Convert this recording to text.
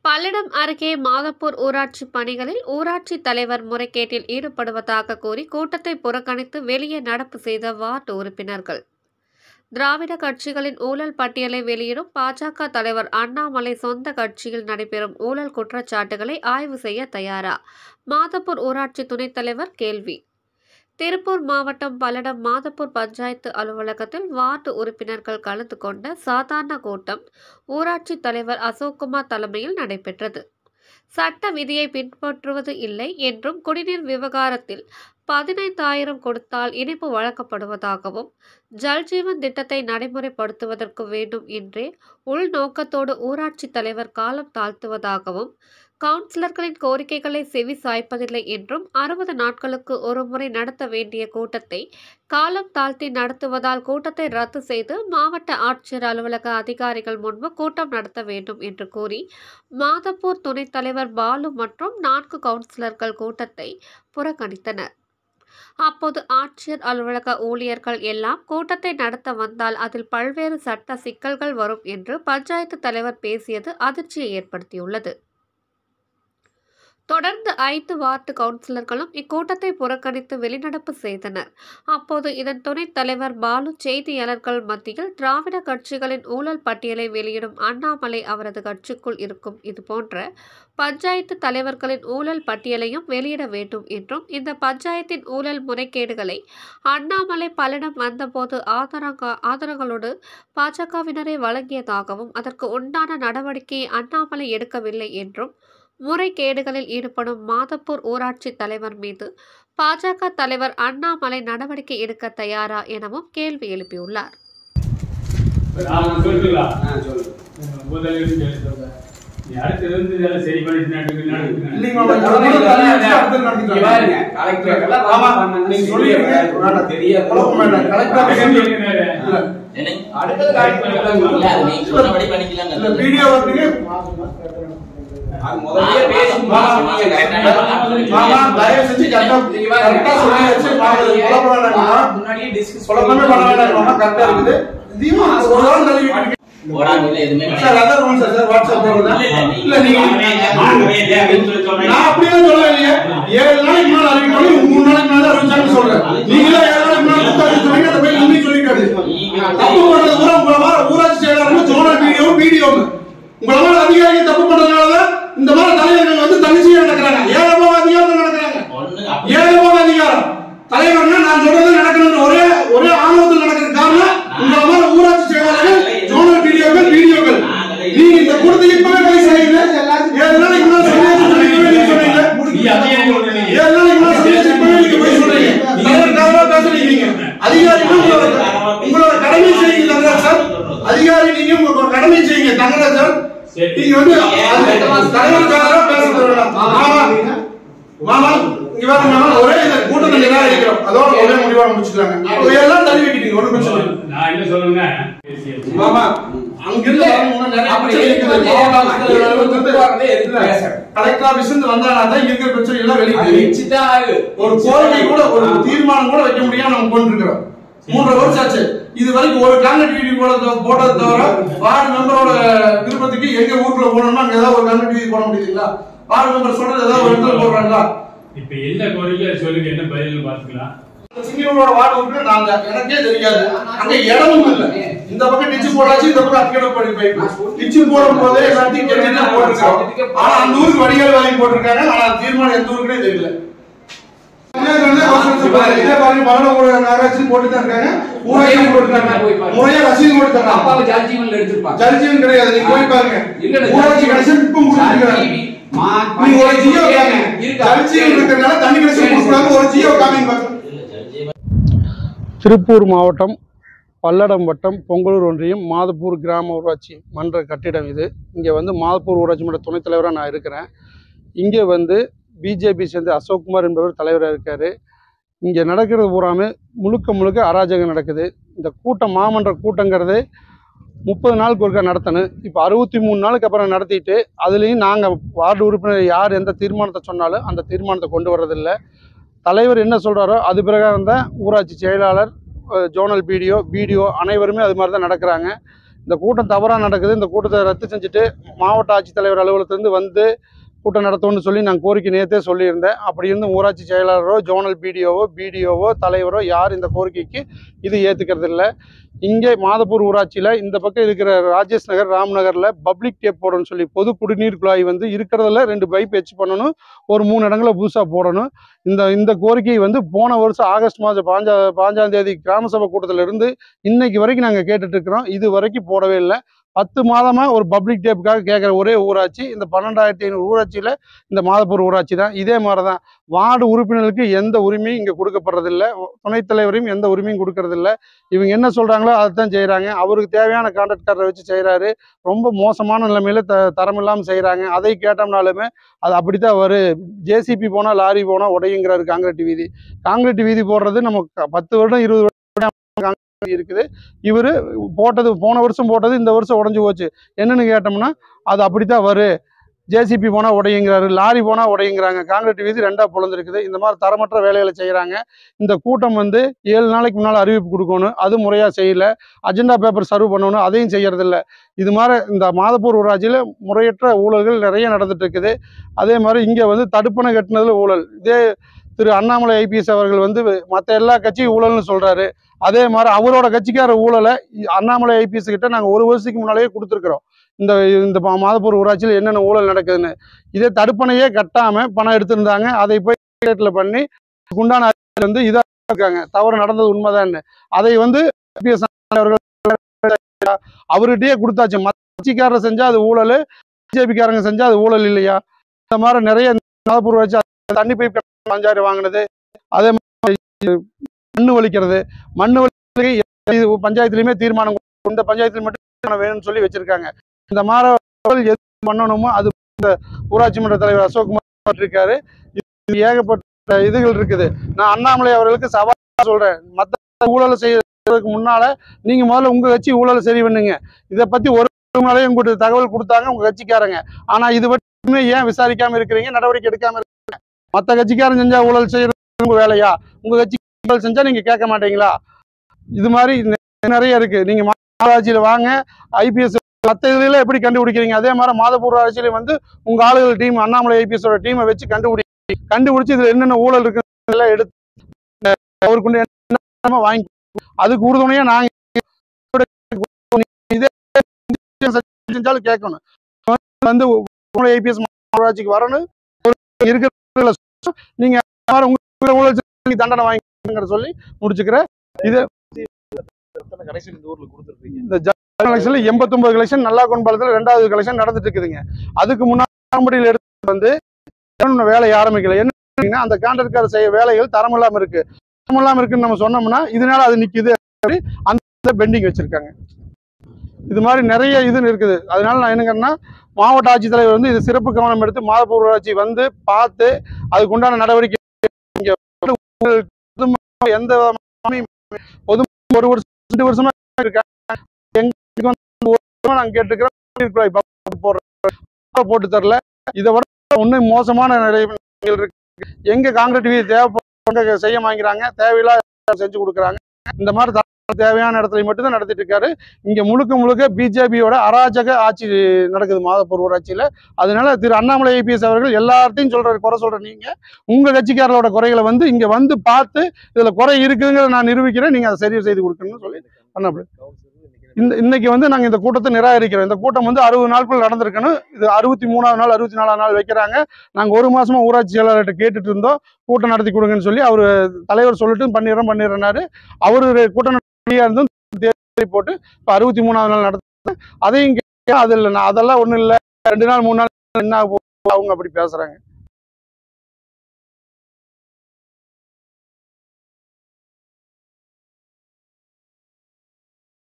பல்லடம் அருகே மாதப்பூர் ஊராட்சி பணிகளில் ஊராட்சி தலைவர் முறைகேட்டில் ஈடுபடுவதாக கூறி கூட்டத்தை புறக்கணித்து வெளியே நடப்பு செய்த வார்டு உறுப்பினர்கள் திராவிட கட்சிகளின் ஊழல் பட்டியலை வெளியிடும் பாஜக தலைவர் அண்ணாமலை சொந்த கட்சியில் நடைபெறும் ஊழல் குற்றச்சாட்டுகளை ஆய்வு செய்ய தயாரா மாதப்பூர் ஊராட்சி துணைத் தலைவர் கேள்வி திருப்பூர் மாவட்டம் பல்லடம் மாதப்பூர் பஞ்சாயத்து அலுவலகத்தில் வார்டு உறுப்பினர்கள் கலந்து கொண்ட சாதாரண கூட்டம் ஊராட்சி தலைவர் அசோக்குமார் தலைமையில் நடைபெற்றது சட்ட விதியை பின்பற்றுவது இல்லை என்றும் குடிநீர் விவகாரத்தில் பதினைந்தாயிரம் கொடுத்தால் இணைப்பு வழங்கப்படுவதாகவும் ஜல்ஜீவன் திட்டத்தை நடைமுறைப்படுத்துவதற்கு வேண்டும் என்றே உள்நோக்கத்தோடு ஊராட்சி தலைவர் காலம் தாழ்த்துவதாகவும் கவுன்சிலர்களின் கோரிக்கைகளை செவி சாய்ப்பதில்லை என்றும் அறுபது நாட்களுக்கு ஒருமுறை நடத்த வேண்டிய கூட்டத்தை காலம் தாழ்த்தி நடத்துவதால் கூட்டத்தை ரத்து செய்து மாவட்ட ஆட்சியர் அலுவலக அதிகாரிகள் முன்பு கூட்டம் நடத்த வேண்டும் என்று கூறி மாதப்பூர் துணைத் தலைவர் பாலு மற்றும் நான்கு கவுன்சிலர்கள் கூட்டத்தை புறக்கணித்தனர் அப்போது ஆட்சியர் அலுவலக ஊழியர்கள் எல்லாம் கூட்டத்தை நடத்த வந்தால் அதில் பல்வேறு சட்ட சிக்கல்கள் வரும் என்று பஞ்சாயத்து தலைவர் பேசியது அதிர்ச்சியை ஏற்படுத்தியுள்ளது தொடர்ந்து ஐந்து வார்டு கவுன்சிலர்களும் இக்கூட்டத்தை புறக்கணித்து வெளிநடப்பு செய்தனர் அப்போது இதன் துணைத் தலைவர் பாலு செய்தியாளர்கள் மத்தியில் திராவிட கட்சிகளின் ஊழல் பட்டியலை வெளியிடும் அண்ணாமலை அவரது கட்சிக்குள் இருக்கும் இதுபோன்ற பஞ்சாயத்து தலைவர்களின் ஊழல் பட்டியலையும் வெளியிட வேண்டும் என்றும் இந்த பஞ்சாயத்தின் ஊழல் முறைகேடுகளை அண்ணாமலை பலனம் வந்தபோது ஆதாரங்க ஆதாரங்களோடு பாஜகவினரை வழங்கியதாகவும் அதற்கு உண்டான நடவடிக்கையை அண்ணாமலை எடுக்கவில்லை என்றும் முறைகேடுகளில் ஈடுபடும் மாதப்பூர் ஊராட்சி தலைவர் மீது பாஜக தலைவர் அண்ணாமலை நடவடிக்கை எடுக்க தயாரா எனவும் கேள்வி எழுப்பியுள்ளார் நான் சொல்லுங்களா ஆ, சொல்லு. முதலில் சொல்றேன் நீ அடுத்து வந்து இதெல்லாம் சரி பண்ணிட்டு நடக்குது நடக்குது இல்லைங்க மாமா, இந்த ஊர்ல தண்ணி வச்சு அடுத்தது நடத்திக்கலாம். பாருங்க, கலெக்டர் எல்லாம் ஆமா, பண்ணாங்க. நீங்க சொல்லிருக்கீங்க. வேண்டாம். தெரியாது. குழப்பம் வேண்டாம். கலெக்டர் அடுத்தது விஷயம் வேற. இல்ல. அடுத்தது கலெக்டர் எல்லாம் இல்ல, அது நீங்க சொன்னபடி பண்ணிக்கலாங்க. இல்ல, வீடியோ வந்துட்டு அது முதல்லயே பேசி சொன்னீங்க, கரெக்டா? மாமா, தயவு செஞ்சு கரெக்டா நீங்க பாருங்க. கரெக்டா சொல்லியாச்சு. மாமா, இது குழப்பம் வேண்டாம் மாமா. முன்னாடியே discuss குழப்பமே பண்ண வேண்டாம் மாமா. கரெக்டா இருக்குது. இதையும் ஒரு வாரம் தள்ளி விட்டுருக்கீங்க. போடாம இல்ல, எதுவுமே சார், கிடையாது. அதான் rules ஆ சார்? வாட்ஸ்அப் போடுறதா? இல்ல, இல்ல, இல்ல, நீங்க மாண்புமிகு அப்படின்னு சொல்லி சொல்றீங்க. நான் அப்படியே சொல்லவே இல்லையே. ஏழு நாளைக்கு முன்னால அறிவிக்கணும், மூணு நாளைக்கு முன்னால அறிவிச்சாங்கன்னு சொல்றேன். நீங்களே ஏழு நாளைக்கு முன்னால புத்தகத்தை சொன்னீங்க, அதை போய் இன்னைக்கு சொல்லிருக்காரு. தப்பு பண்றது பூரா உங்களை மாதிரி ஊராட்சி செயலாளர்கள் ஜோனல் வீடியோ வீடியோ உங்களை மாதிரி அதிகாரிகள் தப்பு பண்றதுனாலதான் இந்த மாதிரி தலைவர்கள் வந்து தன்னிச்சையா நடக்கிறாங்க ஏழமாக அதிகாரம் நடக்கிறாங்க ஒண்ணு அப்படி- ஏழமாக அதிகாரம் தலைவர்னா நான் சொல்றது நடக்கணும்னு ஒரே ஒரே ஆணவத்தில் நடக்கிற காரணம் உங்களை மாதிரி ஊராட்சி செயலாளர்கள் ஜோனல் வீடியோக்கள் வீடியோக்கள் நீங்க இந்த கூட்டத்துக்கு இப்பவே போய் செய்யுங்க ஏழு நாளைக்கு முன்னால சொல்லியாச்சு சொல்லிருக்கவே நீங்க சொன்னீங்க நீ அதிகாரி ஒண்ணு நீங்க. ஏழு நாளைக்கு முன்னால சொல்லியாச்சு இப்பவே நீங்க போய் சொல்றீங்க தலைவருக்காக பேசுறீங்க நீங்க அதிகாரிகள் உங்களோட உங்களோட கடமை செய்யுங்க தங்கராஜ் சார் அதிகாரி நீங்க உங்க கடமை செய்யுங்க தங்கராஜ் சார் சரி. நீங்க வந்து அது தலைவருக்காக பேச வேண்டாம் மாமா மாமா இங்க பாருங்க மாமா ஒரே இந்த கூட்டத்தை நிராகரிக்கிறோம் அதோட ஒரே முடிவா முடிச்சுக்கிறாங்க அப்ப எல்லாம் தள்ளி வைக்கிட்டீங்க ஒண்ணும் பிரச்சனை இல்லை நான் என்ன சொல்லுங்க பேசியாச்சு. மாமா அங்கிருந்து வரவங்க நிறைய அப்படி பிரச்சனை இருக்குது. வந்து மாவட்ட ஆட்சித்தலைவர் வந்து உட்கார்ந்து எதுக்கு பேசுறேன்? கலெக்டர் ஆபீஸ் இருந்து வந்தானா தான் இருக்கிற பிரச்சனை எல்லாம் அது வெளியே வச்சுதான் ஆகு. ஒரு கோரிக்கை கூட ஒரு ஆமா. தீர்மானம் கூட வைக்க முடியாம நம்ம கொண்டு இருக்கிறோம் மூன்று வருஷம் ஆச்சு இது வரைக்கும் ஒரு காங்கிரட் வீதி போட போட்டதை தவிர வார்டு மெம்பரோட விருப்பத்துக்கு எங்க ஊருக்குள்ள போனோம்னா அங்க ஏதாவது ஒரு காங்கிரட் வீதி போட முடியுதுங்களா வார்டு மெம்பர் சொல்றது ஏதாவது ஒரு இடத்துல போடுறாங்களா இப்ப என்ன கோரிக்கை சொல்லுங்க என்ன பதில் பாத்துக்கலாம் சிங்கிளோட வார்டு உறுப்பினர் நான் தான். எனக்கே தெரியாது அங்க இடமும் இல்ல இந்த பக்கம் டிச்சு போடாச்சு இந்த பக்கம் அக்கடை படி பைப் டிச்சு போடும் போதே எல்லாத்தையும் கெட்டிட்டு போட்டுருக்காங்க ஆனா அந்த ஊருக்கு வடிகால் வாங்கி போட்டிருக்காங்க ஆனா தீர்மானம் எந்த ஊருக்குனே தெரியல இதே பாருங்க பல்லவ நகராட்சி போட்டு தான் இருக்காங்க ஊராட்சி போட்டுருக்காங்க முறையா ரசீது கொடுத்தாங்க அப்பாவை ஜல்ஜீவன்ல எடுத்திருப்பாங்க. ஜல்ஜீவன் கிடையாது நீங்க போய் பாருங்க இல்ல, ஊராட்சி கடைசி இப்ப கொடுத்துருக்காங்க ஜல்ஜீவி, மா- நீங்க ஒரு ஜியோ காமிங்க இருக்கா? ஜல்ஜீவன் இருக்கிறதுனால தண்ணி கடைசி கொடுக்குறாங்க ஒரு ஜியோ காமிங்க பாருங்க இல்ல, ஜட்ஜி திருப்பூர் மாவட்டம் பல்லடம் வட்டம் பொங்கலூர் ஒன்றியம் மாதப்பூர் கிராம ஊராட்சி மன்ற கட்டிடம் இது இங்கே வந்து மாதப்பூர் ஊராட்சி மன்ற துணைத் தலைவராக நான் இருக்கிறேன் இங்கே வந்து பிஜேபி சேர்ந்த அசோக்குமார் என்பவர் தலைவராக இருக்கார் இங்கே நடக்கிறது பூராமே முழுக்க முழுக்க அராஜகம் நடக்குது இந்த கூட்டம் மாமன்ற கூட்டங்கிறது முப்பது நாளுக்கு ஒருக்கா நடத்தணும் இப்போ அறுபத்தி மூணு நாளுக்கு அப்புறம் நடத்திட்டு அதுலேயும் நாங்கள் வார்டு உறுப்பினர் யார் எந்த தீர்மானத்தை சொன்னாலும் அந்த தீர்மானத்தை கொண்டு வர்றதில்லை தலைவர் என்ன சொல்கிறாரோ அது பிரகாரம் தான் ஊராட்சி செயலாளர் அஹ், ஜோனல் பிடிஓ பிடிஓ அனைவருமே அது மாதிரி தான் நடக்கிறாங்க இந்த கூட்டம் தவறாக நடக்குது இந்த கூட்டத்தை ரத்து செஞ்சுட்டு மாவட்ட ஆட்சித்தலைவர் அலுவலகத்திலேருந்து வந்து கூட்டம் நடத்தணும்னு சொல்லி நான் கோரிக்கை நேற்றே சொல்லியிருந்தேன் அப்படி இருந்தும் ஊராட்சி செயலாளரோ ஜோனல் பிடிஓவோ பிடிஓவோ தலைவரோ யார் இந்த கோரிக்கைக்கு இது ஏற்றுக்கிறது இல்லை இங்கே மாதப்பூர் ஊராட்சியில் இந்த பக்கம் இருக்கிற ராஜேஷ் நகர் ராம்நகரில் பப்ளிக் டேப் போடணும்னு சொல்லி பொது குடிநீர் குழாய் வந்து இருக்கிறதுல ரெண்டு பைப் வச்சு பண்ணணும் ஒரு மூணு இடங்களில் புதுசாக போடணும் இந்த இந்த கோரிக்கை வந்து போன வருஷம் ஆகஸ்ட் மாதம் பாஞ்சா பாஞ்சாம் தேதி கிராம சபை கூட்டத்தில் இருந்து இன்னைக்கு வரைக்கும் நாங்கள் கேட்டுட்டு இருக்கிறோம் இது வரைக்கும் போடவே இல்லை பத்து மாதமா ஒரு பப்ளிக் டேப்புக்காக கேட்குற ஒரே ஊராட்சி இந்த பன்னெண்டாயிரத்தி ஐநூறு ஊராட்சியில் இந்த மாதப்பூர் ஊராட்சி தான் இதே மாதிரி தான் வார்டு உறுப்பினர்களுக்கு எந்த உரிமையும் இங்கே கொடுக்கப்படுறதில்ல துணைத் தலைவரையும் எந்த உரிமையும் கொடுக்கறதில்ல இவங்க என்ன சொல்கிறாங்களோ அதை தான் செய்கிறாங்க அவருக்கு தேவையான கான்ட்ராக்டரை வச்சு செய்கிறாரு ரொம்ப மோசமான நிலைமையில த தரம் இல்லாமல் செய்கிறாங்க அதை கேட்டோம்னாலுமே அது அப்படி தான் வரும் ஜேசிபி போனால் லாரி போனால் உடையுங்கிறாரு காங்கிரீட் வீதி காங்கிரீட் வீதி போடுறது நம்ம க- பத்து வருடம் இருபது வருடம் காங்கிரீட் வீதி இருக்குது இவர் போட்டது போன வருஷம் போட்டது இந்த வருஷம் உடஞ்சி போச்சு என்னன்னு கேட்டோம்னா அது அப்படி தான் வரும் ஜேசிபி போனால் உடையுங்கிறாரு லாரி போனால் உடையுங்கிறாங்க காங்கிரீட் வீதி ரெண்டாக பிளந்துருக்குது இந்த மாதிரி தரமற்ற வேலைகளை செய்கிறாங்க இந்த கூட்டம் வந்து ஏழு நாளைக்கு முன்னால் அறிவிப்பு கொடுக்கணும் அது முறையாக செய்யல அஜெண்டா பேப்பர் சர்வ் பண்ணணும் அதையும் செய்யறதில்ல இது மாதிரி இந்த மாதப்பூர் ஊராட்சியில் முறையற்ற ஊழல்கள் நிறைய நடந்துட்டு இருக்குது அதே மாதிரி இங்கே வந்து தடுப்பணை கட்டினதுல ஊழல் இதே திரு அண்ணாமலை ஐபிஎஸ் அவர்கள் வந்து மற்ற எல்லா கட்சியும் ஊழல்னு சொல்றாரு அதே மாதிரி அவரோட கட்சிக்கார ஊழலை இ- அண்ணாமலை ஐபிஎஸ் கிட்ட நாங்கள் ஒரு வருஷத்துக்கு முன்னாலேயே கொடுத்துருக்குறோம் இந்த இந்த மா- மாதப்பூர் ஊராட்சியில் என்னென்ன ஊழல் நடக்குதுன்னு இதே தடுப்பணையே கட்டாம பணம் எடுத்திருந்தாங்க அதை போய் ரேட்டில் பண்ணி அதுக்கு உண்டான அறிக்கை வந்து இதாக இருக்காங்க தவறு நடந்தது உண்மைதான்னு அதை வந்து ஐபிஎஸ் அவர்கள் அவர்கிட்டயே கொடுத்தாச்சு மற்ற கட்சிக்காரர் செஞ்சா அது ஊழல் பிஜேபிக்காரங்க செஞ்சா அது ஊழல் இல்லையா இந்த மாதிரி நிறைய மாதப்பூர் ஊராட்சி தண்ணி பைப் பஞ்சாயிரம் வாங்கினது அதே மாதிரி மண்ணு வலிக்கிறது மண்ணு வலிக்கு இது பஞ்சாயத்துலையுமே தீர்மானம் கொடு- இந்த பஞ்சாயத்துல மட்டும் தீர்மானம் வேணும்னு சொல்லி வச்சிருக்காங்க இந்த மாதிரி எது பண்ணணுமோ அது இந்த ஊராட்சி மன்ற தலைவர் அசோக்குமார் இருக்காரு இது ஏகப்பட்ட இதுகள் இருக்குது நான் அண்ணாமலை அவர்களுக்கு சவால் சொல்றேன் மற்ற ஊழலை செய்யறதுக்கு முன்னால நீங்க முதல்ல உங்க கட்சி ஊழலை சரி பண்ணுங்க இதை பத்தி ஒரு நாளே உங்களுக்கு தகவல் கொடுத்தாங்க உங்க கட்சிக்காரங்க ஆனா இது மட்டுமே ஏன் விசாரிக்காம இருக்கிறீங்க நடவடிக்கை எடுக்காம இருக்கீங்க மற்ற கட்சிக்காரன் செஞ்சா ஊழல் செய்யறது உங்க வேலையா உங்க கட்சி ஊழல் செஞ்சா நீங்க கேட்க மாட்டீங்களா இது மாதிரி நெ- நிறைய இருக்கு நீங்க மாநகராட்சியில வாங்க ஐபிஎஸ் மற்ற இதுல எப்படி கண்டுபிடிக்கிறீங்க அதே மாதிரி மாதப்பூர் ஆட்சியில வந்து உங்க ஆளுகள் டீம் அண்ணாமலை ஐபிஎஸ் டீமை வச்சு கண்டுபிடி கண்டுபிடிச்சு இதுல என்னென்ன ஊழல் இருக்கு எல்லாம் எடுத்து அஹ், அவருக்கு உண்டு என்ன வாங்கி அதுக்கு உறுதுணையா நாங்க இதே செஞ்சாலும் கேட்கணும் வந்து ஐபிஎஸ் மாநகராட்சிக்கு வரணும் ஒரு இருக்கிற நீங்க உங்க ஊழல் செஞ்சு தண்டனை வாங்கிங்கிற சொல்லி முடிச்சுக்கிறேன் இந்த கலெக்ஷன்ல எண்பத்தொன்பது கலெக்ஷன் நல்லா கொண்டாலத்தில் ரெண்டாவது கலெக்ஷன் நடந்துட்டு இருக்குதுங்க அதுக்கு முன்னாடி எடுத்து வந்து இன்னும் வேலையை ஆரம்பிக்கல என்ன கேட்டீங்கன்னா, அந்த கான்ட்ராக்டர் செய்ய வேலைகள் தரம் இல்லாம இருக்கு தரம் இல்லாம இருக்குன்னு நம்ம சொன்னோம்னா இதனால அது நிக்குது அப்படி அந்த பெண்டிங் வச்சிருக்காங்க இது மாதிரி நிறைய இது இருக்குது அதனால நான் என்னங்கன்னா மாவட்ட ஆட்சித்தலைவர் வந்து இது சிறப்பு கவனம் எடுத்து மாதப்பூர் ஊராட்சி வந்து பார்த்து அதுக்கு உண்டான நடவடிக்கை இங்க வந்து பொதுமக்கள் எந்த விதமான பொது ஒரு வருஷம் ரெண்டு வருஷமா இருக்காங்க எங்களுக்கு வந்து ஒரு வருஷமா நாங்க கேட்டுக்கிறோம் குடிநீர் குழாய் பம்பு போடுற போட்டு தரல இதை விட இன்னும் மோசமான நிறைய விஷயங்கள் இருக்கு எங்க காங்கிரீட் வீதி தேவைப்படுற செய்ய வாங்கிறாங்க தேவையில்லாத செஞ்சு கொடுக்குறாங்க இந்த மாதிரி த- தேவையான இடத்துல மட்டும்தான் நடத்திட்டு இருக்காரு இங்க முழுக்க முழுக்க பிஜேபியோட அராஜக ஆட்சி நடக்குது மாதப்பூர் ஊராட்சியில அதனால திரு அண்ணாமலை ஐபிஎஸ் அவர்கள் எல்லாத்தையும் சொல்ற குறை சொல்ற நீங்க உங்க கட்சிக்காரரோட குறைகளை வந்து இங்க வந்து பார்த்து இதுல குறை இருக்குங்கிறத நான் நிரூபிக்கிறேன் நீங்க அதை சரி செய்து கொடுக்கணும்னு சொல்லி பண்ண இந்த இன்னைக்கு வந்து நாங்க இந்த கூட்டத்தை நிராகரிக்கிறோம் இந்த கூட்டம் வந்து அறுபது நாட்கள் நடந்திருக்கணும் இது அறுபத்தி மூணாவது நாள் அறுபத்தி நாலாவது நாள் வைக்கிறாங்க நாங்க ஒரு மாசமா ஊராட்சி செயலாளர்கிட்ட கேட்டுட்டு இருந்தோம் கூட்டம் நடத்தி கொடுங்கன்னு சொல்லி அவர் தலைவர் சொல்லிட்டு பண்ணிடுறோம் பண்ணிடுறேன்னாரு அவரு கூட்டம் நடத்தியா இருந்தும் தேதி போட்டு இப்போ அறுபத்தி மூணாவது நாள் நடத்த அதையும் கேட்க அது இல்லை நான் அதெல்லாம் ஒண்ணும் இல்லை ரெண்டு நாள் மூணு நாள் என்ன ஆக போகுது, அவங்க அப்படி பேசுறாங்க